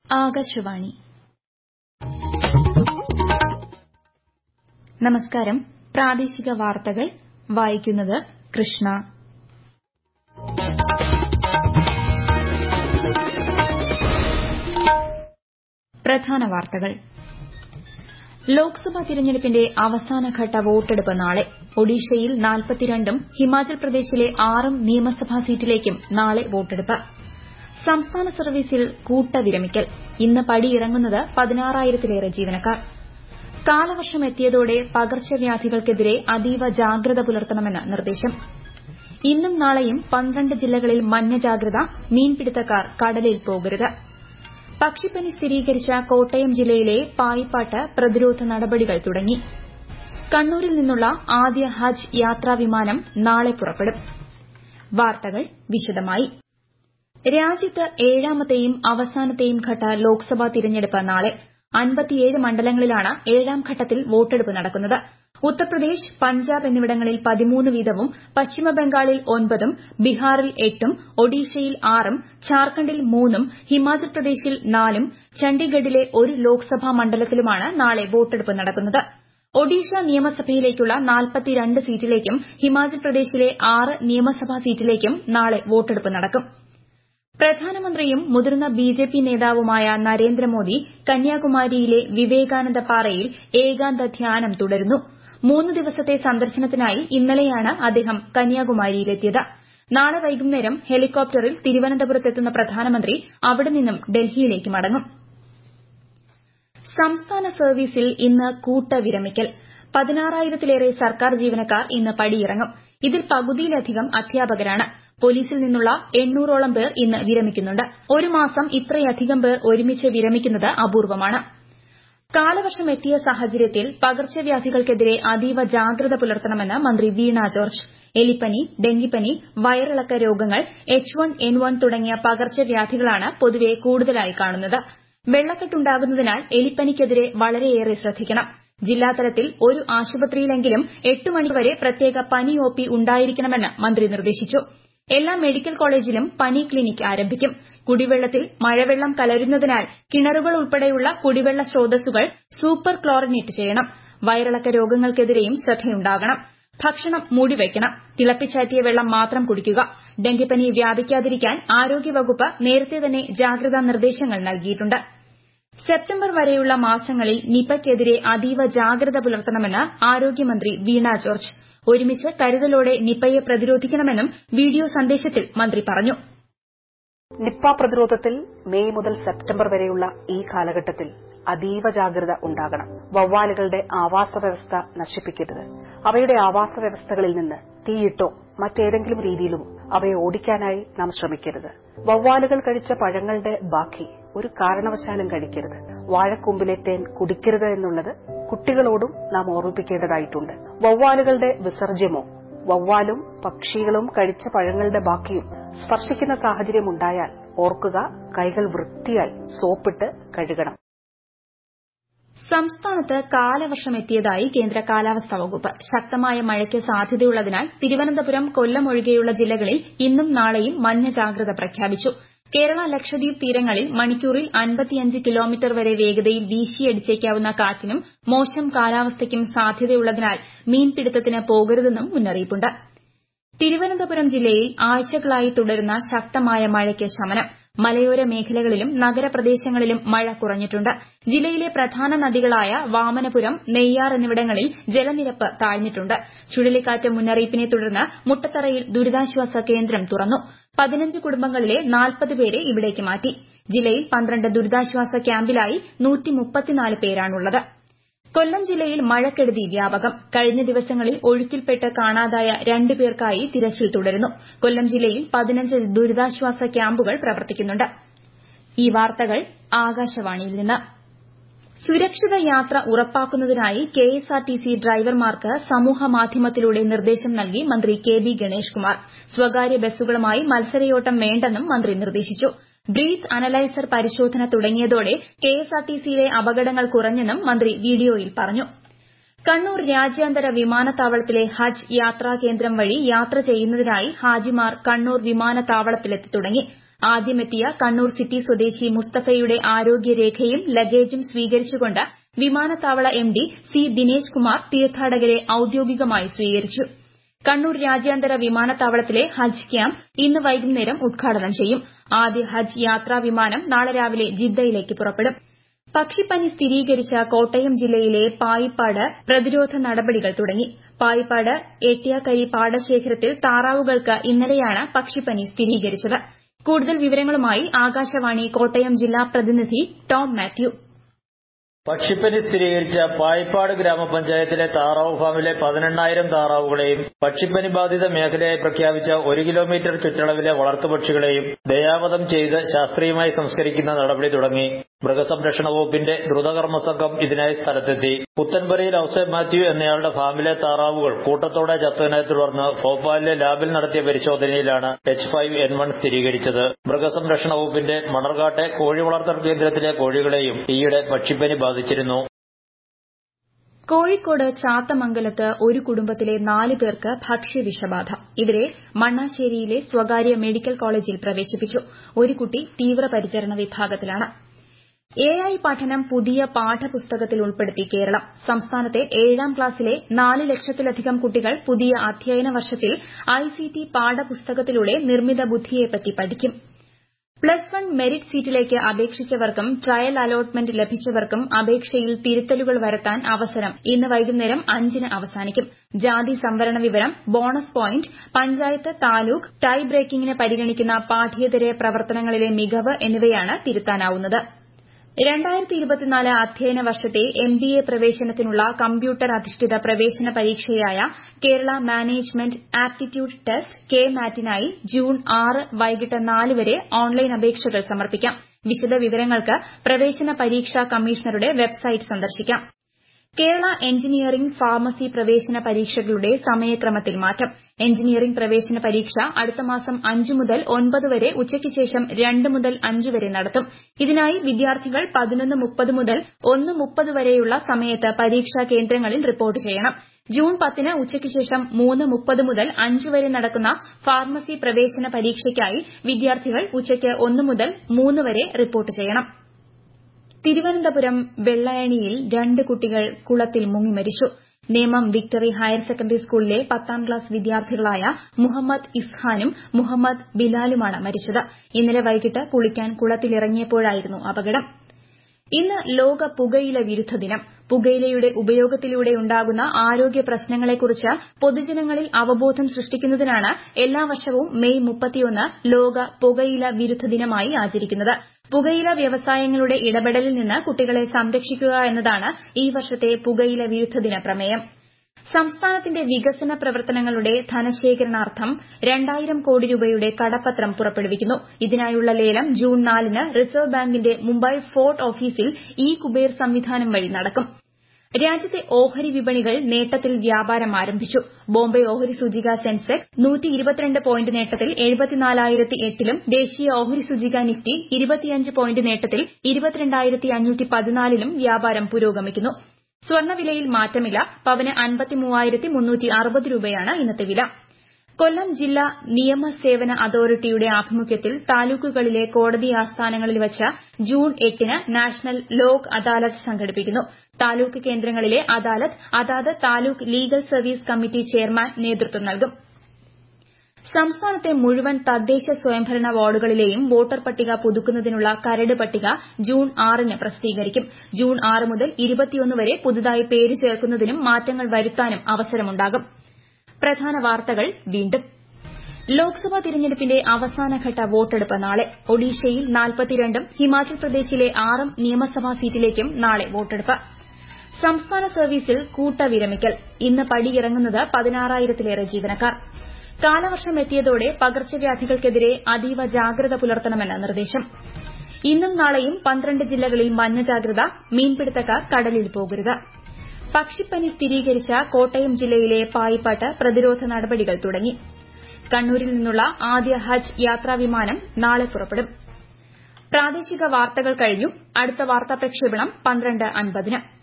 ആകാശവാണി നമസ്കാരം പ്രാദേശിക വാർത്തകൾ വായിക്കുന്നത് കൃഷ്ണ പ്രധാന വാർത്തകൾ ലോക്സഭാ തിരഞ്ഞെടുപ്പിന്റെ അവസാനഘട്ട വോട്ടെടുപ്പ് നാളെ ഒഡീഷയിൽ നാൽപ്പത്തിരണ്ടും ഹിമാചൽ പ്രദേശിലെ ആറും നിയമസഭാ സീറ്റിലേക്കും നാളെ വോട്ടെടുപ്പ് സംസ്ഥാന സർവീസിൽ കൂട്ടവിരമിക്കൽ ഇന്ന് പടിയിറങ്ങുന്നത് പതിനാറായിരത്തിലേറെ ജീവനക്കാർ കാലവർഷം എത്തിയതോടെ പകർച്ചവ്യാധികൾക്കെതിരെ അതീവ ജാഗ്രത പുലർത്തണമെന്ന് നിർദ്ദേശം ഇന്നും നാളെയും പന്ത്രണ്ട് ജില്ലകളിൽ മഞ്ഞ ജാഗ്രത മീൻപിടുത്തക്കാർ കടലിൽ പോകരുത് പക്ഷിപ്പനി സ്ഥിരീകരിച്ച കോട്ടയം ജില്ലയിലെ പായിപ്പാട്ട് പ്രതിരോധ നടപടികൾ തുടങ്ങി കണ്ണൂരിൽ നിന്നുള്ള ആദ്യ ഹജ്ജ് യാത്രാ വിമാനം നാളെ പുറപ്പെടും വാർത്തകൾ വിശദമായി രാജ്യത്ത് ഏഴാമത്തെയും അവസാനത്തെയും ഘട്ട ലോക്സഭാ തിരഞ്ഞെടുപ്പ് നാളെ അൻപത്തിയേഴ് മണ്ഡലങ്ങളിലാണ് ഏഴാം ഘട്ടത്തിൽ വോട്ടെടുപ്പ് നടക്കുന്നത് ഉത്തർപ്രദേശ് പഞ്ചാബ് എന്നിവിടങ്ങളിൽ പതിമൂന്ന് വീതവും പശ്ചിമബംഗാളിൽ ഒൻപതും ബീഹാറിൽ എട്ടും ഒഡീഷയിൽ ആറും ഝാർഖണ്ഡിൽ മൂന്നും ഹിമാചൽ പ്രദേശിൽ നാലും ചണ്ഡിഗഡിലെ ഒരു ലോക്സഭാ മണ്ഡലത്തിലുമാണ് നാളെ വോട്ടെടുപ്പ് നടക്കുന്നത് ഒഡീഷ നിയമസഭയിലേക്കുള്ള നാൽപ്പത്തിരണ്ട് സീറ്റിലേക്കും ഹിമാചൽ പ്രദേശിലെ ആറ് നിയമസഭാ സീറ്റിലേക്കും നാളെ വോട്ടെടുപ്പ് നടക്കും പ്രധാനമന്ത്രിയും മുതിർന്ന ബിജെപി നേതാവുമായ നരേന്ദ്രമോദി കന്യാകുമാരിയിലെ വിവേകാനന്ദ പാറയിൽ ഏകാന്ത ധ്യാനം തുടരുന്നു മൂന്ന് ദിവസത്തെ സന്ദർശനത്തിനായി ഇന്നലെയാണ് അദ്ദേഹം കന്യാകുമാരിയിലെത്തിയത് നാളെ വൈകുന്നേരം ഹെലികോപ്റ്ററിൽ തിരുവനന്തപുരത്തെത്തുന്ന പ്രധാനമന്ത്രി അവിടെ നിന്നും ഡൽഹിയിലേക്ക് മടങ്ങും സംസ്ഥാന സർവീസിൽ ഇന്ന് കൂട്ടവിരമിക്കൽ പതിനാറായിരത്തിലേറെ സർക്കാർ ജീവനക്കാർ ഇന്ന് പടിയിറങ്ങും ഇതിൽ പകുതിയിലധികം അധ്യാപകരാണ് പോലീസിൽ നിന്നുള്ള എണ്ണൂറോളം പേർ ഇന്ന് വിരമിക്കുന്നുണ്ട് ഒരു മാസം ഇത്രയധികം പേർ ഒരുമിച്ച് വിരമിക്കുന്നത് അപൂർവമാണ് കാലവർഷം എത്തിയ സാഹചര്യത്തിൽ പകർച്ചവ്യാധികൾക്കെതിരെ അതീവ ജാഗ്രത പുലർത്തണമെന്ന് മന്ത്രി വീണ ജോർജ് എലിപ്പനി ഡെങ്കിപ്പനി വയറിളക്ക രോഗങ്ങൾ എച്ച് വൺ എൻ വൺ തുടങ്ങിയ പകർച്ചവ്യാധികളാണ് പൊതുവെ കൂടുതലായി കാണുന്നത് വെള്ളക്കെട്ടുണ്ടാകുന്നതിനാൽ എലിപ്പനിക്കെതിരെ വളരെയേറെ ശ്രദ്ധിക്കണം ജില്ലാതലത്തിൽ ഒരു ആശുപത്രിയിലെങ്കിലും എട്ട് മണിവരെ പ്രത്യേക പനി ഒപി ഉണ്ടായിരിക്കണമെന്ന് മന്ത്രി നിർദ്ദേശിച്ചു എല്ലാ മെഡിക്കൽ കോളേജിലും പനി ക്ലിനിക് ആരംഭിക്കും കുടിവെള്ളത്തിൽ മഴവെള്ളം കലരുന്നതിനാൽ കിണറുകൾ ഉൾപ്പെടെയുള്ള കുടിവെള്ള സ്രോതസ്സുകൾ സൂപ്പർ ക്ലോറിനേറ്റ് ചെയ്യണം വയറിളക്ക രോഗങ്ങൾക്കെതിരെയും ശ്രദ്ധയുണ്ടാകണം ഭക്ഷണം മൂടിവയ്ക്കണം തിളപ്പിച്ചാറ്റിയ വെള്ളം മാത്രം കുടിക്കുക ഡെങ്കിപ്പനി വ്യാപിക്കാതിരിക്കാൻ ആരോഗ്യവകുപ്പ് നേരത്തെ തന്നെ ജാഗ്രതാ നിർദ്ദേശങ്ങൾ നൽകിയിട്ടുണ്ട് സെപ്റ്റംബർ വരെയുള്ള മാസങ്ങളിൽ നിപയ്ക്കെതിരെ അതീവ ജാഗ്രത പുലർത്തണമെന്ന് ആരോഗ്യമന്ത്രി വീണ ജോർജ് ഒരുമിച്ച് കരുതലോടെ നിപയെ പ്രതിരോധിക്കണമെന്നും വീഡിയോ സന്ദേശത്തിൽ മന്ത്രി പറഞ്ഞു നിപ്പ പ്രതിരോധത്തിൽ മെയ് മുതൽ സെപ്റ്റംബർ വരെയുള്ള ഈ കാലഘട്ടത്തിൽ അതീവ ജാഗ്രത ഉണ്ടാകണം വവ്വാലുകളുടെ ആവാസ വ്യവസ്ഥ നശിപ്പിക്കരുത് അവയുടെ ആവാസ വ്യവസ്ഥകളിൽ നിന്ന് തീയിട്ടോ മറ്റേതെങ്കിലും രീതിയിലും അവയെ ഓടിക്കാനായി നാം ശ്രമിക്കരുത് വവ്വാലുകൾ കഴിച്ച പഴങ്ങളുടെ ബാക്കി ഒരു കാരണവശാലും കഴിക്കരുത് വാഴക്കൂമ്പിലെ തേൻ കുടിക്കരുത് എന്നുള്ളത് കുട്ടികളോടും നാം ഓർമ്മിപ്പിക്കേണ്ടതായിട്ടുണ്ട് വവ്വാലുകളുടെ വിസർജ്യമോ വവ്വാലും പക്ഷികളും കഴിച്ച പഴങ്ങളുടെ ബാക്കിയും സ്പർശിക്കുന്ന സാഹചര്യം ഉണ്ടായാൽ ഓർക്കുക കൈകൾ വൃത്തിയായി സോപ്പിട്ട് കഴുകണം സംസ്ഥാനത്ത് കാലവർഷം എത്തിയതായി കേന്ദ്ര കാലാവസ്ഥാ വകുപ്പ് ശക്തമായ മഴയ്ക്ക് സാധ്യതയുള്ളതിനാൽ തിരുവനന്തപുരം കൊല്ലം ഒഴികെയുള്ള ജില്ലകളിൽ ഇന്നും നാളെയും മഞ്ഞ ജാഗ്രത പ്രഖ്യാപിച്ചു കേരള ലക്ഷദ്വീപ് തീരങ്ങളിൽ മണിക്കൂറിൽ അൻപത്തിയഞ്ച് കിലോമീറ്റർ വരെ വേഗതയിൽ വീശിയടിച്ചേക്കാവുന്ന കാറ്റിനും മോശം കാലാവസ്ഥയ്ക്കും സാധ്യതയുള്ളതിനാൽ മീൻപിടുത്തത്തിന് പോകരുതെന്നും മുന്നറിയിപ്പുണ്ട് തിരുവനന്തപുരം ജില്ലയിൽ ആഴ്ചകളായി തുടരുന്ന ശക്തമായ മഴയ്ക്ക് ശമനം മലയോര മേഖലകളിലും നഗരപ്രദേശങ്ങളിലും മഴ കുറഞ്ഞിട്ടുണ്ട് ജില്ലയിലെ പ്രധാന നദികളായ വാമനപുരം നെയ്യാർ എന്നിവിടങ്ങളിൽ ജലനിരപ്പ് താഴ്ന്നിട്ടുണ്ട് ചുഴലിക്കാറ്റ് മുന്നറിയിപ്പിനെ തുടർന്ന് മുട്ടത്തറയിൽ ദുരിതാശ്വാസ കേന്ദ്രം തുറന്നു പതിനഞ്ച് കുടുംബങ്ങളിലെ നാൽപ്പത് പേരെ ഇവിടേക്ക് മാറ്റി ജില്ലയിൽ പന്ത്രണ്ട് ദുരിതാശ്വാസ ക്യാമ്പിലായി പേരാണുള്ളത് കൊല്ലം ജില്ലയിൽ മഴക്കെടുതി വ്യാപകം കഴിഞ്ഞ ദിവസങ്ങളിൽ ഒഴുക്കിൽപ്പെട്ട് കാണാതായ രണ്ട് പേർക്കായി തിരച്ചിൽ തുടരുന്നു കൊല്ലം ജില്ലയിൽ പതിനഞ്ച് ദുരിതാശ്വാസ ക്യാമ്പുകൾ പ്രവർത്തിക്കുന്നുണ്ട് ഈ വാർത്തകൾ ആകാശവാണിയിൽ നിന്ന് സുരക്ഷിത യാത്ര ഉറപ്പാക്കുന്നതിനായി കെഎസ്ആർടിസി ഡ്രൈവർമാർക്ക് സമൂഹമാധ്യമത്തിലൂടെ നിർദ്ദേശം നൽകി മന്ത്രി കെ ബി ഗണേഷ് കുമാർ സ്വകാര്യ ബസ്സുകളുമായി മത്സരയോട്ടം വേണ്ടെന്നും മന്ത്രി നിർദ്ദേശിച്ചു ബ്രീത്ത് അനലൈസർ പരിശോധന തുടങ്ങിയതോടെ കെഎസ്ആർടിസിയിലെ അപകടങ്ങൾ കുറഞ്ഞെന്നും മന്ത്രി വീഡിയോയിൽ പറഞ്ഞു കണ്ണൂർ രാജ്യാന്തര വിമാനത്താവളത്തിലെ ഹജ്ജ് യാത്രാ കേന്ദ്രം വഴി യാത്ര ചെയ്യുന്നതിനായി ഹാജിമാർ കണ്ണൂർ വിമാനത്താവളത്തിലെത്തി തുടങ്ങി ആദ്യമെത്തിയ കണ്ണൂർ സിറ്റി സ്വദേശി മുസ്തഫയുടെ ആരോഗ്യരേഖയും ലഗേജും സ്വീകരിച്ചുകൊണ്ട് വിമാനത്താവള എംഡി സി ദിനേശ് കുമാർ തീർത്ഥാടകരെ ഔദ്യോഗികമായി സ്വീകരിച്ചു കണ്ണൂർ രാജ്യാന്തര വിമാനത്താവളത്തിലെ ഹജ്ജ് ക്യാമ്പ് ഇന്ന് വൈകുന്നേരം ഉദ്ഘാടനം ചെയ്യും ആദ്യ ഹജ്ജ് യാത്രാ വിമാനം നാളെ രാവിലെ ജിദ്ദയിലേക്ക് പുറപ്പെടും പക്ഷിപ്പനി സ്ഥിരീകരിച്ച കോട്ടയം ജില്ലയിലെ പായിപ്പാട് പ്രതിരോധ നടപടികൾ തുടങ്ങി പായിപ്പാട് എട്ടിയാക്കരി പാടശേഖരത്തിൽ താറാവുകൾക്ക് ഇന്നലെയാണ് പക്ഷിപ്പനി സ്ഥിരീകരിച്ചത് കൂടുതൽ വിവരങ്ങളുമായി ആകാശവാണി കോട്ടയം ജില്ലാ പ്രതിനിധി ടോം മാത്യു പക്ഷിപ്പനി സ്ഥിരീകരിച്ച പായിപ്പാട് ഗ്രാമപഞ്ചായത്തിലെ താറാവ് ഫാമിലെ പതിനെണ്ണായിരം താറാവുകളെയും പക്ഷിപ്പനി ബാധിത മേഖലയായി പ്രഖ്യാപിച്ച ഒരു കിലോമീറ്റർ ചുറ്റളവിലെ വളർത്തുപക്ഷികളെയും ദയാവധം ചെയ്ത് ശാസ്ത്രീയമായി സംസ്കരിക്കുന്ന നടപടി തുടങ്ങി മൃഗസംരക്ഷണ വകുപ്പിന്റെ ദ്രുതകർമ്മ സംഘം ഇതിനായി സ്ഥലത്തെത്തി പുത്തൻപുരയിൽ ഔസേബ് മാത്യു എന്നയാളുടെ ഫാമിലെ താറാവുകൾ കൂട്ടത്തോടെ ചത്തതിനെ തുടർന്ന് ഭോപ്പാലിലെ ലാബിൽ നടത്തിയ പരിശോധനയിലാണ് എച്ച് ഫൈവ് എൻ വൺ സ്ഥിരീകരിച്ചത് മൃഗസംരക്ഷണ വകുപ്പിന്റെ മണർകാട്ടെ കോഴി വളർത്തൽ കേന്ദ്രത്തിലെ കോഴികളെയും ഈയിടെ പക്ഷിപ്പനി ബാധിച്ചിരുന്നു കോഴിക്കോട് ചാത്തമംഗലത്ത് ഒരു കുടുംബത്തിലെ നാല് പേർക്ക് ഭക്ഷ്യവിഷബാധ ഇവരെ മണ്ണാശ്ശേരിയിലെ സ്വകാര്യ മെഡിക്കൽ കോളേജിൽ പ്രവേശിപ്പിച്ചു ഒരു കുട്ടി തീവ്രപരിചരണ വിഭാഗത്തിലാണ് എ ഐ പഠനം പുതിയ പാഠപുസ്തകത്തിൽ ഉൾപ്പെടുത്തി കേരളം സംസ്ഥാനത്തെ ഏഴാം ക്ലാസ്സിലെ നാല് ലക്ഷത്തിലധികം കുട്ടികൾ പുതിയ അധ്യയന വർഷത്തിൽ ഐസിടി പാഠപുസ്തകത്തിലൂടെ നിർമ്മിത ബുദ്ധിയെപ്പറ്റി പഠിക്കും പ്ലസ് വൺ മെറിറ്റ് സീറ്റിലേക്ക് അപേക്ഷിച്ചവർക്കും ട്രയൽ അലോട്ട്മെന്റ് ലഭിച്ചവർക്കും അപേക്ഷയിൽ തിരുത്തലുകൾ വരുത്താൻ അവസരം ഇന്ന് വൈകുന്നേരം അഞ്ചിന് അവസാനിക്കും ജാതി സംവരണ വിവരം bonus point panchayat taluk tie ബ്രേക്കിംഗിന് പരിഗണിക്കുന്ന പാഠ്യേതര പ്രവർത്തനങ്ങളിലെ മികവ് എന്നിവയാണ് തിരുത്താനാവുന്നത് അധ്യയന വർഷത്തെ എം ബി എ പ്രവേശനത്തിനുള്ള കമ്പ്യൂട്ടർ അധിഷ്ഠിത പ്രവേശന പരീക്ഷയായ Kerala management aptitude test K മാറ്റിനായി ജൂൺ ആറ് വൈകിട്ട് നാല് വരെ ഓൺലൈൻ അപേക്ഷകൾ സമർപ്പിക്കാം വിശദവിവരങ്ങൾക്ക് പ്രവേശന പരീക്ഷാ കമ്മീഷണറുടെ വെബ്സൈറ്റ് സന്ദർശിക്കാം കേരള എഞ്ചിനീയറിംഗ് ഫാർമസി പ്രവേശന പരീക്ഷകളുടെ സമയക്രമത്തിൽ മാറ്റം എഞ്ചിനീയറിംഗ് പ്രവേശന പരീക്ഷ അടുത്ത മാസം അഞ്ച് മുതൽ ഒൻപത് വരെ ഉച്ചയ്ക്ക് ശേഷം രണ്ട് മുതൽ അഞ്ച് വരെ നടത്തും ഇതിനായി വിദ്യാർത്ഥികൾ പതിനൊന്ന് മുപ്പത് മുതൽ ഒന്ന് മുപ്പത് വരെയുള്ള സമയത്ത് പരീക്ഷാ കേന്ദ്രങ്ങളിൽ റിപ്പോർട്ട് ചെയ്യണം ജൂൺ പത്തിന് ഉച്ചയ്ക്ക് ശേഷം മൂന്ന് മുപ്പത് മുതൽ അഞ്ച് വരെ നടക്കുന്ന ഫാർമസി പ്രവേശന പരീക്ഷയ്ക്കായി വിദ്യാർത്ഥികൾ ഉച്ചയ്ക്ക് ഒന്ന് മുതൽ മൂന്ന് വരെ റിപ്പോർട്ട് ചെയ്യണം തിരുവനന്തപുരം വെള്ളായണിയിൽ രണ്ട് കുട്ടികൾ കുളത്തിൽ മുങ്ങി മരിച്ചു നേമം വിക്ടറി ഹയർ സെക്കൻഡറി സ്കൂളിലെ പത്താം ക്ലാസ് വിദ്യാർത്ഥികളായ മുഹമ്മദ് ഇസ്ഹാനും മുഹമ്മദ് ബിലാലുമാണ് മരിച്ചത് ഇന്നലെ വൈകിട്ട് കുളിക്കാൻ കുളത്തിലിറങ്ങിയപ്പോഴായിരുന്നു അപകടം ഇന്ന് ലോക പുകയില വിരുദ്ധ ദിനം പുകയിലയുടെ ഉപയോഗത്തിലൂടെ ഉണ്ടാകുന്ന ആരോഗ്യ പ്രശ്നങ്ങളെക്കുറിച്ച് പൊതുജനങ്ങളിൽ അവബോധം സൃഷ്ടിക്കുന്നതിനാണ് എല്ലാ വർഷവും മെയ് മുപ്പത്തിയൊന്ന് ലോക പുകയില വിരുദ്ധ ദിനമായി ആചരിക്കുന്നത് പുകയില വ്യവസായങ്ങളുടെ ഇടപെടലിൽ നിന്ന് കുട്ടികളെ സംരക്ഷിക്കുക എന്നതാണ് ഈ വർഷത്തെ പുകയില വിരുദ്ധ ദിന പ്രമേയം സംസ്ഥാനത്തിന്റെ വികസന പ്രവർത്തനങ്ങളുടെ ധനശേഖരണാർത്ഥം രണ്ടായിരം കോടി രൂപയുടെ കടപ്പത്രം പുറപ്പെടുവിക്കുന്നു ഇതിനായുള്ള ലേലം ജൂൺ നാലിന് റിസർവ് ബാങ്കിന്റെ മുംബൈ ഫോർട്ട് ഓഫീസിൽ ഇ കുബേർ സംവിധാനം വഴി നടക്കും രാജ്യത്തെ ഓഹരി വിപണികൾ നേട്ടത്തിൽ വ്യാപാരം ആരംഭിച്ചു ബോംബെ ഓഹരി സൂചിക സെൻസെക്സ് പോയിന്റ് നേട്ടത്തിൽ ലും ദേശീയ ഓഹരി സൂചിക നിഫ്റ്റി ഇരുപത്തിയഞ്ച് പോയിന്റ് നേട്ടത്തിൽ ലും വ്യാപാരം പുരോഗമിക്കുന്നു സ്വർണ്ണവിലയിൽ മാറ്റമില്ല പവന് രൂപയാണ് ഇന്നത്തെ വില കൊല്ലം ജില്ലാ നിയമസേവന അതോറിറ്റിയുടെ ആഭിമുഖ്യത്തിൽ താലൂക്കുകളിലെ കോടതി ആസ്ഥാനങ്ങളിൽ വച്ച് ജൂൺ എട്ടിന് നാഷണൽ ലോക് അദാലത്ത് സംഘടിപ്പിക്കുന്നു താലൂക്ക് കേന്ദ്രങ്ങളിലെ അദാലത്ത് അതാത് taluk legal service committee chairman നേതൃത്വം നൽകും സംസ്ഥാനത്തെ മുഴുവൻ തദ്ദേശ സ്വയംഭരണ വാർഡുകളിലെയും വോട്ടർ പട്ടിക പുതുക്കുന്നതിനുള്ള കരട് പട്ടിക ജൂൺ ആറിന് പ്രസിദ്ധീകരിക്കും ജൂൺ ആറ് മുതൽ ഇരുപത്തിയൊന്ന് വരെ പുതുതായി പേര് ചേർക്കുന്നതിനും മാറ്റങ്ങൾ വരുത്താനും അവസരമുണ്ടാകും പ്രധാന വാർത്തകൾ വീണ്ടും ലോക്സഭാ തിരഞ്ഞെടുപ്പിന്റെ അവസാനഘട്ട വോട്ടെടുപ്പ് നാളെ ഒഡീഷയിൽ നാൽപ്പത്തിരണ്ടും ഹിമാചൽ പ്രദേശിലെ ആറും നിയമസഭാ സീറ്റിലേക്കും നാളെ വോട്ടെടുപ്പ് സംസ്ഥാന സർവീസിൽ കൂട്ടവിരമിക്കൽ ഇന്ന് പടിയിറങ്ങുന്നത് പതിനാറായിരത്തിലേറെ ജീവനക്കാർ കാലവർഷം എത്തിയതോടെ പകർച്ചവ്യാധികൾക്കെതിരെ അതീവ ജാഗ്രത പുലർത്തണമെന്ന് നിർദ്ദേശം ഇന്നും നാളെയും പന്ത്രണ്ട് ജില്ലകളിൽ മഞ്ഞ ജാഗ്രത മീൻപിടുത്തക്കാർ കടലിൽ പോകരുത് പക്ഷിപ്പനി സ്ഥിരീകരിച്ച കോട്ടയം ജില്ലയിലെ പായിപ്പാട്ട് പ്രതിരോധ നടപടികൾ തുടങ്ങി കണ്ണൂരിൽ നിന്നുള്ള ആദ്യ ഹജ്ജ് യാത്രാ വിമാനം നാളെ പുറപ്പെടും പ്രാദേശിക വാർത്തകൾ കഴിഞ്ഞു അടുത്ത വാർത്താ പ്രക്ഷേപണം പന്ത്രണ്ട് അൻപതിന്